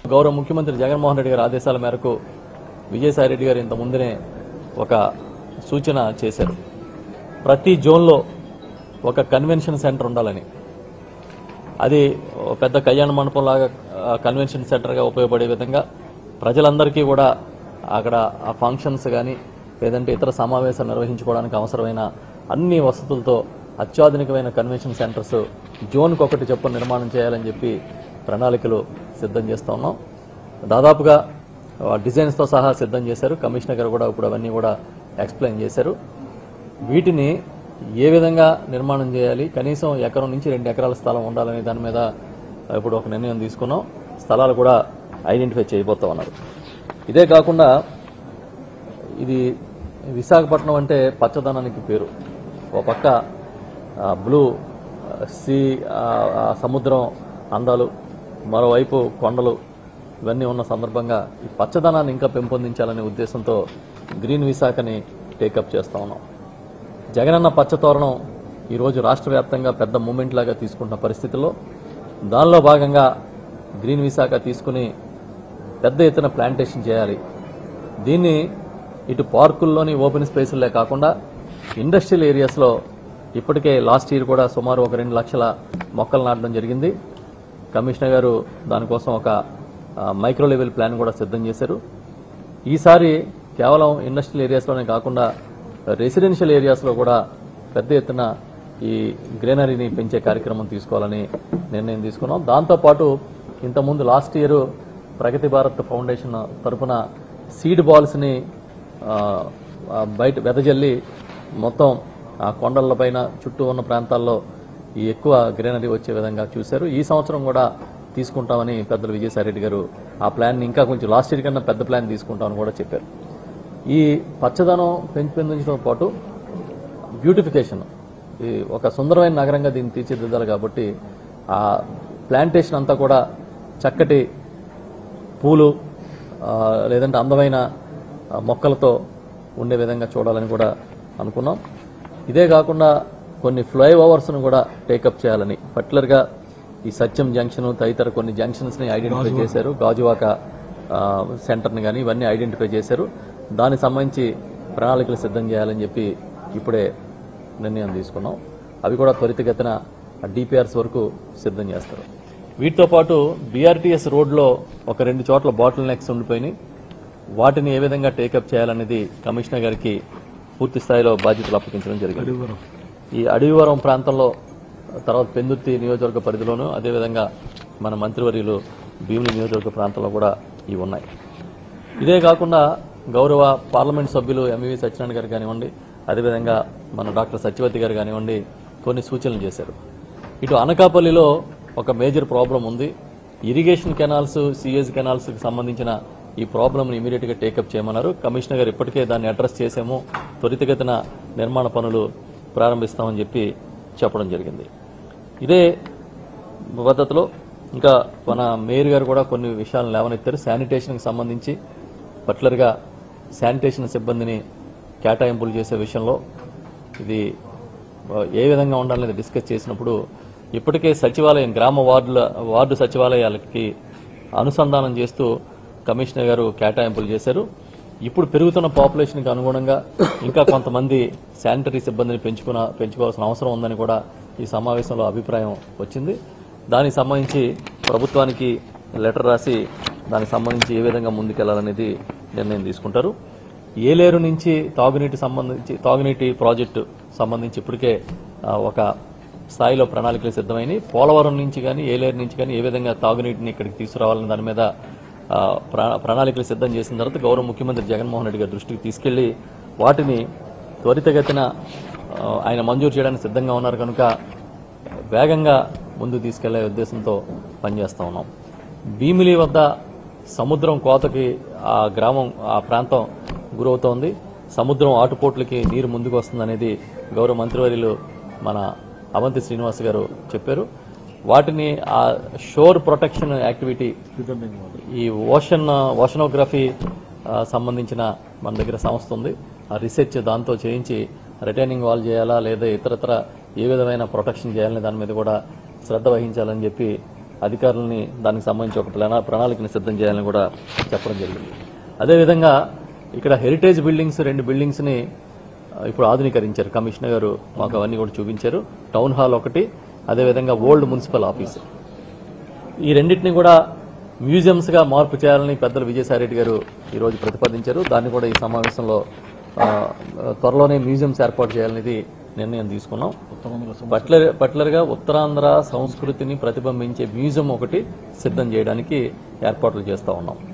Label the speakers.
Speaker 1: గౌరవ ముఖ్యమంత్రి జగన్మోహన్ రెడ్డి గారి ఆదేశాల మేరకు విజయసాయి రెడ్డి గారు ఇంత ముందునే ఒక సూచన చేశారు ప్రతి జోన్లో ఒక కన్వెన్షన్ సెంటర్ ఉండాలని అది ఓ పెద్ద కళ్యాణ మండపం లాగా ఆ, కన్వెన్షన్ సెంటర్గా ఉపయోగపడే విధంగా ప్రజలందరికీ కూడా అక్కడ ఆ ఫంక్షన్స్ కానీ లేదంటే ఇతర సమావేశాలు నిర్వహించుకోవడానికి అవసరమైన అన్ని వసతులతో అత్యాధునికమైన కన్వెన్షన్ సెంటర్స్ జోన్కి ఒకటి చొప్పున నిర్మాణం చేయాలని చెప్పి ప్రణాళికలు సిద్ధం చేస్తూ ఉన్నాం దాదాపుగా ఆ, డిజైన్స్తో సహా సిద్ధం చేశారు కమిషనర్ గారు కూడా ఇప్పుడు అవన్నీ కూడా ఎక్స్ప్లెయిన్ చేశారు వీటిని ఏ విధంగా నిర్మాణం చేయాలి కనీసం ఎకరం నుంచి రెండు ఎకరాల స్థలం ఉండాలనే దాని మీద ఇప్పుడు ఒక నిర్ణయం తీసుకున్నాం స్థలాలు కూడా ఐడెంటిఫై చేయబోతా ఉన్నారు ఇదే కాకుండా ఇది విశాఖపట్నం అంటే పచ్చదనానికి పేరు ఒక పక్క ఆ, బ్లూ ఆ, సీ ఆ, ఆ, సముద్రం అందాలు మరోవైపు కొండలు ఇవన్నీ ఉన్న సందర్భంగా ఈ పచ్చదనాన్ని ఇంకా పెంపొందించాలనే ఉద్దేశంతో గ్రీన్ విశాఖని టేకప్ చేస్తా ఉన్నాం జగనన్న పచ్చతోరణం ఈరోజు రాష్ట్ర వ్యాప్తంగా పెద్ద మూమెంట్ లాగా తీసుకుంటున్న పరిస్థితుల్లో దానిలో భాగంగా గ్రీన్ విశాఖ తీసుకుని పెద్ద ఎత్తున ప్లాంటేషన్ చేయాలి దీన్ని ఇటు పార్కుల్లోని ఓపెన్ స్పేసులే కాకుండా ఇండస్ట్రియల్ ఏరియాస్లో ఇప్పటికే లాస్ట్ ఇయర్ కూడా సుమారు ఒక రెండు లక్షల మొక్కలు నాటడం జరిగింది కమిషనర్ గారు దానికోసం ఒక ఆ, మైక్రో లెవెల్ ప్లాన్ కూడా సిద్ధం చేశారు ఈసారి కేవలం ఇండస్ట్రియల్ ఏరియాస్లోనే కాకుండా రెసిడెన్షియల్ ఏరియాస్లో కూడా పెద్ద ఎత్తున ఈ గ్రీనరీని పెంచే కార్యక్రమం తీసుకోవాలని నిర్ణయం తీసుకున్నాం దాంతోపాటు ఇంతకుముందు last year Pragati Bharat foundation తరఫున సీడ్ బాల్స్ని ఆ, ఆ, బయట వెదజల్లి మొత్తం ఆ కొండల పైన చుట్టూ ఉన్న ప్రాంతాల్లో ఈ ఎక్కువ గ్రీనరీ వచ్చే విధంగా చూశారు ఈ సంవత్సరం కూడా తీసుకుంటామని పెద్దలు విజయసాయి రెడ్డి గారు ఆ ప్లాన్ ఇంకా కొంచెం లాస్ట్ ఇయర్ కన్నా పెద్ద ప్లాన్ తీసుకుంటామని కూడా చెప్పారు ఈ పచ్చదనం పెంపొందించడంతో పాటు బ్యూటిఫికేషన్ ఈ ఒక సుందరమైన నగరంగా దీన్ని తీర్చిదిద్దాలి కాబట్టి ఆ ప్లాంటేషన్ అంతా కూడా చక్కటి పూలు ఆ, లేదంటే అందమైన ఆ, మొక్కలతో ఉండే విధంగా చూడాలని కూడా అనుకున్నాం ఇదే కాకుండా కొన్ని ఫ్లైఓవర్స్ను కూడా టేకప్ చేయాలని పర్టికులర్గా ఈ సత్యం జంక్షన్ తదితర కొన్ని జంక్షన్స్ని ఐడెంటిఫై చేశారు గాజువాక ఆ, సెంటర్ని కానీ ఇవన్నీ ఐడెంటిఫై చేశారు దానికి సంబంధించి ప్రణాళికలు సిద్ధం చేయాలని చెప్పి ఇప్పుడే నిర్ణయం తీసుకున్నాం అవి కూడా త్వరితగతిన డిపిఆర్స్ వరకు సిద్ధం చేస్తారు వీటితో పాటు బీఆర్టీఎస్ రోడ్లో ఒక రెండు చోట్ల బాటిల్ నెక్స్ ఉండిపోయినాయి వాటిని ఏ విధంగా టేకప్ చేయాలనేది కమిషనర్ గారికి పూర్తి స్థాయిలో బాధ్యతలు అప్పగించడం జరిగింది ఈ అడవివరం ప్రాంతంలో తర్వాత పెందుర్తి నియోజకవర్గ పరిధిలోను అదేవిధంగా మన మంత్రివర్యులు భీమిలి నియోజకవర్గ ప్రాంతంలో కూడా ఇవి ఉన్నాయి ఇదే కాకుండా గౌరవ పార్లమెంట్ సభ్యులు ఎంవివి సత్యనారాయణ గారు కానివ్వండి అదేవిధంగా మన డాక్టర్ సత్యవతి గారు కానివ్వండి కొన్ని సూచనలు చేశారు ఇటు అనకాపల్లిలో ఒక మేజర్ ప్రాబ్లం ఉంది ఇరిగేషన్ కెనాల్స్ సిఎస్ కెనాల్స్కి సంబంధించిన ఈ ప్రాబ్లమ్ని ఇమీడియట్గా టేకప్ చేయమన్నారు కమిషనర్ గారు ఇప్పటికే దాన్ని అడ్రస్ చేసాము త్వరితగతిన నిర్మాణ పనులు ప్రారంభిస్తామని చెప్పి చెప్పడం జరిగింది ఇదే పద్ధతిలో ఇంకా మన మేయర్ గారు కూడా కొన్ని విషయాలను లేవనెత్తారు శానిటేషన్కి సంబంధించి పర్టికులర్గా శానిటేషన్ సిబ్బందిని కేటాయింపులు చేసే విషయంలో ఇది ఆ, ఏ విధంగా ఉండాలనేది డిస్కస్ చేసినప్పుడు ఇప్పటికే సచివాలయం గ్రామ వార్డుల వార్డు సచివాలయాలకి అనుసంధానం చేస్తూ కమిషనర్ గారు కేటాయింపులు చేశారు ఇప్పుడు పెరుగుతున్న పాపులేషన్కి అనుగుణంగా ఇంకా కొంతమంది శానిటరీ సిబ్బందిని పెంచుకున్న పెంచుకోవాల్సిన అవసరం ఉందని కూడా ఈ సమావేశంలో అభిప్రాయం వచ్చింది దానికి సంబంధించి ప్రభుత్వానికి లెటర్ రాసి దానికి సంబంధించి ఏ విధంగా ముందుకెళ్లాలనేది నిర్ణయం తీసుకుంటారు ఏలేరు నుంచి తాగునీటి సంబంధించి తాగునీటి ప్రాజెక్టు సంబంధించి ఇప్పటికే ఆ, ఒక స్థాయిలో ప్రణాళికలు సిద్ధమైనవి పోలవరం నుంచి కానీ ఏలేరు నుంచి కానీ ఏ విధంగా తాగునీటిని ఇక్కడికి తీసుకురావాలని దాని మీద ఆ, ప్ర- ప్రణాళికలు సిద్ధం చేసిన తర్వాత గౌరవ ముఖ్యమంత్రి జగన్మోహన్ రెడ్డి గారి దృష్టికి తీసుకెళ్లి వాటిని త్వరితగతిన ఆ, ఆయన మంజూరు చేయడానికి సిద్ధంగా ఉన్నారు కనుక వేగంగా ముందుకు తీసుకెళ్లే ఉద్దేశంతో పనిచేస్తా ఉన్నాం భీమిలి వద్ద సముద్రం కోతకి ఆ గ్రామం ఆ ప్రాంతం గురవుతోంది సముద్రం ఆటుపోట్లకి నీరు ముందుకు వస్తుందనేది గౌరవ మంత్రివర్యులు మన అవంతి శ్రీనివాస్ గారు చెప్పారు వాటిని ఆ షోర్ ప్రొటెక్షన్ యాక్టివిటీ ఈ ఓషన్ ఓషనోగ్రఫీ ఆ, సంబంధించిన మన దగ్గర సంస్థ ఉంది ఆ రీసెర్చ్ దాంతో చేయించి రిటైనింగ్ వాల్ చేయాలా లేదా ఇతరత్ర ఏ విధమైన ప్రొటెక్షన్ చేయాలనే దాని మీద కూడా శ్రద్ధ వహించాలని చెప్పి అధికారులని దానికి సంబంధించి ఒక ప్రణా ప్రణాళికని సిద్ధం చేయాలని కూడా చెప్పడం జరిగింది అదేవిధంగా ఇక్కడ హెరిటేజ్ బిల్డింగ్స్ రెండు బిల్డింగ్స్ని ఆ, ఇప్పుడు ఆధునీకరించారు కమిషనర్ గారు మాకు అవన్నీ కూడా చూపించారు టౌన్ హాల్ ఒకటి అదేవిధంగా ఓల్డ్ మున్సిపల్ ఆఫీస్ ఈ రెండింటిని కూడా మ్యూజియంస్గా మార్పు చేయాలని పెద్దలు విజయసాయిరెడ్డి గారు ఈరోజు ప్రతిపాదించారు దాన్ని కూడా ఈ సమావేశంలో ఆ, త్వరలోనే మ్యూజియంస్ ఏర్పాటు చేయాలనేది నిర్ణయం తీసుకున్నాం పట్లర్ పట్లర్గా ఉత్తరాంధ్ర సంస్కృతిని ప్రతిబింబించే మ్యూజియం ఒకటి సిద్ధం చేయడానికి ఏర్పాట్లు చేస్తూ ఉన్నాం